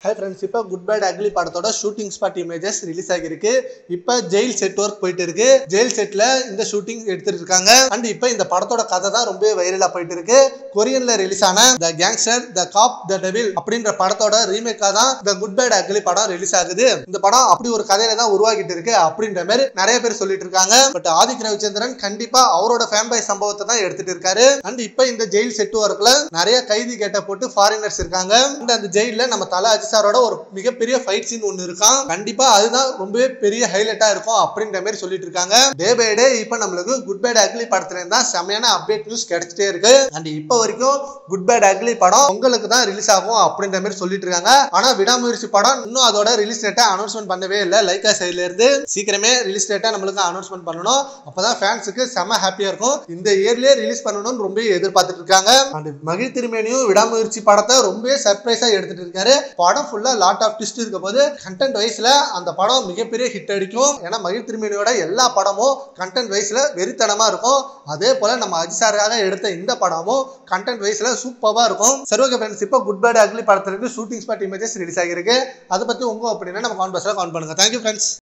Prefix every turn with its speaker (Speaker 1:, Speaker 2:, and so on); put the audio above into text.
Speaker 1: hi friends இப்போ good bad ugly படத்தோட shooting spot images release ஆகிருக்கு இப்போ ஜெயில் செட் ஒர்க் போயிட்டு இருக்கு ஜெயில் செட்ல இந்த ஷூட்டிங் எடுத்துட்டு இருக்காங்க அண்ட் இப்போ இந்த படத்தோட கதை தான் ரொம்ப வைரலா போயிட்டு இருக்கு கொரியன்ல ரிலீஸ் ஆன த கேங்ஸ்டர் த காப் த டெவில் அப்படின்ற படத்தோட ரீமேக்கா தான் த குட் பேட் அக்லி படம் ரிலீஸ் ஆகுது இந்த படம் அப்படி ஒரு கதையில தான் உருவாக்கிட்டு இருக்கு அப்படின்ற மாதிரி நிறைய பேர் சொல்லிட்டு இருக்காங்க பட் ஆதிக் ரவிச்சந்திரன் கண்டிப்பா அவரோட ஃபேன் பாய் சம்பவத்தை தான் எடுத்துட்டு இருக்காரு அண்ட் இப்போ இந்த ஜெயில் செட் ஒர்க்ல நிறைய கைதி கேட்ட போட்டு ஃபாரினர்ஸ் இருக்காங்க அண்ட் அந்த ஜெயில நம்ம தல அஜிசாரோட ஒரு மிகப்பெரிய ஃபைட் சீன் ஒன்று இருக்கான் கண்டிப்பா அதுதான் ரொம்பவே பெரிய ஹைலைட்டா இருக்கும் அப்படின்ற மாதிரி சொல்லிட்டு இருக்காங்க டே பை டே இப்போ நம்மளுக்கு குட் பேட் அக்லி படத்துல இருந்தா செமையான அப்டேட் நியூஸ் கிடைச்சிட்டே இருக்கு அண்ட் இப்போ வரைக்கும் குட் பேட் அக்லி படம் உங்களுக்கு தான் ரிலீஸ் ஆகும் அப்படின்ற மாதிரி சொல்லிட்டு இருக்காங்க ஆனா விடாமுயற்சி படம் இன்னும் அதோட ரிலீஸ் டேட்டை அனௌன்ஸ்மெண்ட் பண்ணவே இல்லை லைக்கா சைட்ல இருந்து சீக்கிரமே ரிலீஸ் டேட்டை நம்மளுக்கு அனௌன்ஸ்மெண்ட் பண்ணணும் அப்பதான் ஃபேன்ஸுக்கு செம ஹாப்பியா இருக்கும் இந்த இயர்லயே ரிலீஸ் பண்ணணும்னு ரொம்ப எதிர்பார்த்துட்டு இருக்காங்க அண்ட் மகிழ் திருமேனியும் விடாமுயற்சி படத்தை ரொம்ப சர்ப்ரைஸா எடுத்துட்டு இருக்காரு படம் ஃபுல்லா லாட் ஆஃப் ட்விஸ்ட் இருக்க போது கண்டென்ட் வைஸ்ல அந்த படம் மிகப்பெரிய ஹிட் அடிக்கும் ஏன்னா மகிழ் திருமேனியோட எல்லா படமும் கண்டென்ட் வைஸ்ல வெறித்தனமா இருக்கும் அதே போல நம்ம அஜிசாராக எடுத்த இந்த படமும் கண்டென்ட் வைஸ்ல சூப்பரா இருக்கும் சரி ஓகே ஃப்ரெண்ட்ஸ் இப்போ குட் பேட் அக்லி படத்திற்கு ஷூட்டிங் ஸ்பாட் இமேஜஸ் ரிலீஸ் ஆகிருக்கு அதை பத்தி உங்க ஒப்பீனியனை நம்ம கான்பர்ஸ்ல கவுண்ட் பண்ணுங்க தேங்க்யூ ஃப்ரெண்ட்ஸ்